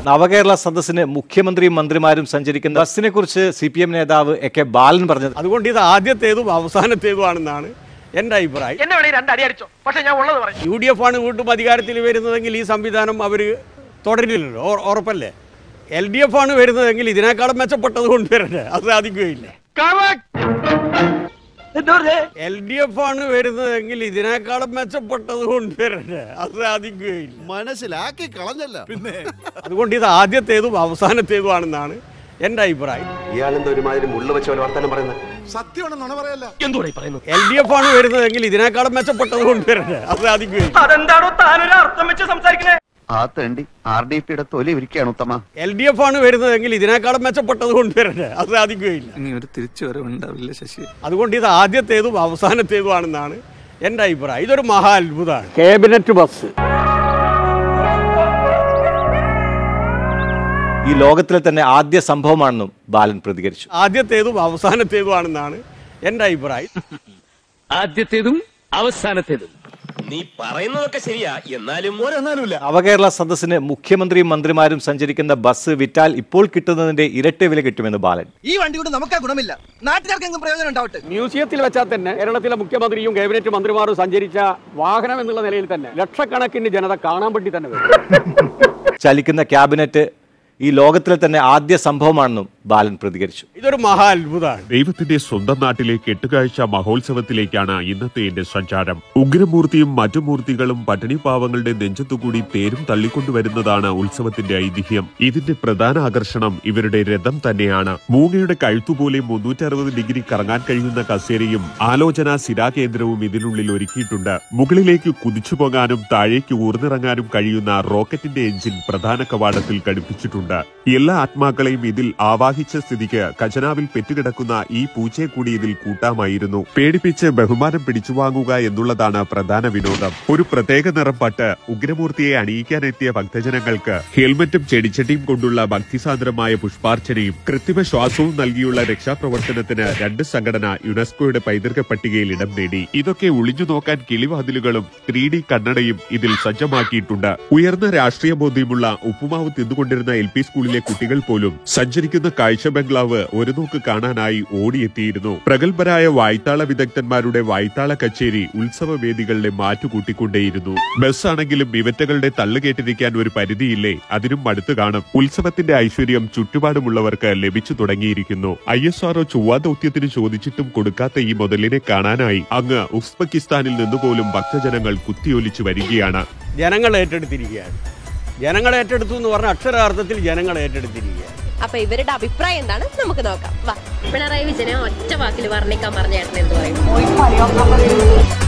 നവകേരള സദസ്സിന് മുഖ്യമന്ത്രിയും മന്ത്രിമാരും സഞ്ചരിക്കുന്ന ബസ്സിനെ കുറിച്ച് സി പി എം നേതാവ് എ കെ ബാലൻ പറഞ്ഞത് അതുകൊണ്ട് ഇത് ആദ്യത്തേതും അവസാനത്തേതുമാണെന്നാണ് എൻ്റെ അഭിപ്രായം എന്നെ വേണേ രണ്ട് അടി അടിച്ചോ പക്ഷെ ഞാൻ ഉള്ളത് പറയും യു ഡി എഫ് ആണ് വീണ്ടും അധികാരത്തിൽ വരുന്നതെങ്കിൽ ഈ സംവിധാനം അവർ തുടരില്ലല്ലോ ഉറ- ഉറപ്പല്ലേ എൽ ഡി എഫ് ആണ് വരുന്നതെങ്കിൽ ഇതിനേക്കാളും മെച്ചപ്പെട്ടത് കൊണ്ടുവരണ്ടേ അത് സാധിക്കുകയില്ല എൽ ഡി എഫ് ആണ് വരുന്നതെങ്കിൽ ഇതിനേക്കാളും മെച്ചപ്പെട്ടത് കൊണ്ടുവരണ്ടേ അത് സാധിക്കുകയില്ല മനസ്സിലാക്കി കളഞ്ഞല്ല പിന്നെ അതുകൊണ്ട് ഇത് ആദ്യത്തേതും അവസാനത്തേതുമാണെന്നാണ് എൻ്റെ അഭിപ്രായം ഇയാളെന്താ ഒരുമാതിരി മുള്ള വെച്ച പോലെ വർത്താനം പറയുന്നത് സത്യമാണ് നുണ പറയല്ല എന്തോടെ പറയുന്നത് എൽ ഡി എഫ് ആണ് വരുന്നതെങ്കിൽ ഇതിനേക്കാളും മെച്ചപ്പെട്ടത് കൊണ്ടുവരണ്ടേ അത് സാധിക്കുകയില്ല അതെന്താണോ താനൊരു അർത്ഥം വെച്ച് സംസാരിക്കണേ ആ തേണ്ടി ആർ ഡി പിയുടെ തൊലി ഇരിക്കുകയാണ് ഉത്തമ എൽ ഡി എഫ് ആണ് വരുന്നതെങ്കിൽ ഇതിനേക്കാളും മെച്ചപ്പെട്ടത് കൊണ്ടുവരണ്ടേ അത് സാധിക്കുകയില്ല ഇനി ഒരു തിരിച്ചുവരവുണ്ടാവില്ല ശശി അതുകൊണ്ട് ഇത് ആദ്യത്തേതും അവസാനത്തേതുമാണെന്നാണ് എൻ്റെ അഭിപ്രായം ഇതൊരു മഹാ അത്ഭുതമാണ് ക്യാബിനറ്റ് ബസ് ഈ ലോകത്തിലെ തന്നെ ആദ്യ സംഭവമാണെന്നും ബാലൻ പ്രതികരിച്ചു ആദ്യത്തേതും അവസാനത്തേതുമാണെന്നാണ് എൻ്റെ അഭിപ്രായം ആദ്യത്തേതും അവസാനത്തേതും നീ പറയുന്നതൊക്കെ ശരിയാ എന്നാലും ഒരെന്നാലുമില്ല നവകേരള സദസ്സിന് മുഖ്യമന്ത്രിയും മന്ത്രിമാരും സഞ്ചരിക്കുന്ന ബസ് വിറ്റാൽ ഇപ്പോൾ കിട്ടുന്നതിന്റെ ഇരട്ടി വില കിട്ടുമെന്ന് ബാലൻ ഈ വണ്ടി കൊണ്ട് നമുക്കാ ഗുണമില്ല നാട്ടുകാർക്കെങ്കിലും പ്രയോജനം ഉണ്ടാവട്ടെ മ്യൂസിയത്തിൽ വെച്ചാൽ തന്നെ കേരളത്തിലെ മുഖ്യമന്ത്രിയും ക്യാബിനറ്റ് മന്ത്രിമാരും സഞ്ചരിച്ച വാഹനം എന്നുള്ള നിലയിൽ തന്നെ ലക്ഷക്കണക്കിന് ജനത കാണാൻ വേണ്ടി തന്നെ വരും ചലിക്കുന്ന ക്യാബിനറ്റ് ഈ ലോകത്തിലെ തന്നെ ആദ്യ സംഭവമാണെന്നും ബാലൻ പ്രതികരിച്ചു ഇതൊരു മഹാ അത്ഭുതമാണ് ദൈവത്തിന്റെ സ്വന്തം നാട്ടിലെ കെട്ടുകാഴ്ച മഹോത്സവത്തിലേക്കാണ് ഇന്നത്തെ എന്റെ സഞ്ചാരം ഉഗ്രമൂർത്തിയും മറ്റു മൂർത്തികളും പട്ടിണിപ്പാവങ്ങളുടെ നെഞ്ചത്തുകൂടി തേരും തള്ളിക്കൊണ്ടുവരുന്നതാണ് ഉത്സവത്തിന്റെ ഐതിഹ്യം ഇതിന്റെ പ്രധാന ആകർഷണം ഇവരുടെ രഥം തന്നെയാണ് മൂങ്ങയുടെ കഴുത്തുപോലെ മുന്നൂറ്ററുപത് ഡിഗ്രി കറങ്ങാൻ കഴിയുന്ന കസേരയും ആലോചനാ സിരാകേന്ദ്രവും ഇതിനുള്ളിൽ ഒരുക്കിയിട്ടുണ്ട് മുകളിലേക്ക് കുതിച്ചു പോകാനും താഴേക്ക് ഊർന്നിറങ്ങാനും കഴിയുന്ന റോക്കറ്റിന്റെ എഞ്ചിൻ പ്രധാന കവാടത്തിൽ ഘടിപ്പിച്ചിട്ടുണ്ട് എല്ലാ ആത്മാക്കളെയും ഇതിൽ ആവാഹിച്ച സ്ഥിതിക്ക് ഖജനാവിൽ പെറ്റുകിടക്കുന്ന ഈ പൂച്ചയെ കൂടി ഇതിൽ കൂട്ടാമായിരുന്നു പേടിപ്പിച്ച് ബഹുമാനം പിടിച്ചുവാങ്ങുക എന്നുള്ളതാണ് പ്രധാന വിനോദം ഒരു പ്രത്യേക നിറം പട്ട് ഉഗ്രമൂർത്തിയെ അണിയിക്കാനെത്തിയ ഭക്തജനങ്ങൾക്ക് ഹെൽമറ്റും ചെടിച്ചട്ടിയും കൊണ്ടുള്ള ഭക്തിസാന്ദ്രമായ പുഷ്പാർച്ചനയും കൃത്രിമ ശ്വാസവും നൽകിയുള്ള രക്ഷാപ്രവർത്തനത്തിന് രണ്ട് സംഘടന യുനെസ്കോയുടെ പൈതൃക പട്ടികയിൽ ഇടം നേടി ഇതൊക്കെ ഒളിഞ്ഞു നോക്കാൻ കിളിവാതിലുകളും ത്രീ ഡി കണ്ണടയും ഇതിൽ സജ്ജമാക്കിയിട്ടുണ്ട് ഉയർന്ന രാഷ്ട്രീയ ബോധ്യമുള്ള ഉപ്പുമാവ് തിന്നുകൊണ്ടിരുന്ന എൽ പി സ്കൂളിലെ കുട്ടികൾ പോലും സഞ്ചരിക്കുന്ന കാഴ്ച ബംഗ്ലാവ് ഒരു നോക്ക് കാണാനായി ഓടിയെത്തിയിരുന്നു പ്രഗത്ഭരായ വായ്ത്താള വിദഗ്ധന്മാരുടെ വായ്ത്താള കച്ചേരി ഉത്സവ വേദികളുടെ മാറ്റുകൂട്ടിക്കൊണ്ടേയിരുന്നു ബസ് ആണെങ്കിലും ഇവറ്റകളുടെ തള്ളുകേട്ടിരിക്കാൻ ഒരു പരിധിയില്ലേ അതിനും അടുത്ത് കാണും ഉത്സവത്തിന്റെ ഐശ്വര്യം ചുറ്റുപാടുമുള്ളവർക്ക് ലഭിച്ചു തുടങ്ങിയിരിക്കുന്നു ഐ എസ് ആർഒ ചൊവ്വാ ദൗത്യത്തിന് ചോദിച്ചിട്ടും കൊടുക്കാത്ത ഈ മുതലിനെ കാണാനായി അങ്ങ് ഉസ്ബെക്കിസ്ഥാനിൽ നിന്നുപോലും ഭക്തജനങ്ങൾ കുത്തിയൊലിച്ചു വരികയാണ് ജനങ്ങൾ ഏറ്റെടുത്തിരിക്കുകയാണ് ജനങ്ങൾ ഏറ്റെടുത്തു എന്ന് പറഞ്ഞ അക്ഷരാർത്ഥത്തിൽ ജനങ്ങൾ ഏറ്റെടുത്തിരിക്കുകയാണ് അപ്പൊ ഇവരുടെ അഭിപ്രായം എന്താണ് നമുക്ക് നോക്കാം വാ പിണറായി വിജയനെ ഒറ്റ വാക്കിൽ വർണ്ണിക്കാൻ പറഞ്ഞ ചേട്ടൻ എന്ത് പറയും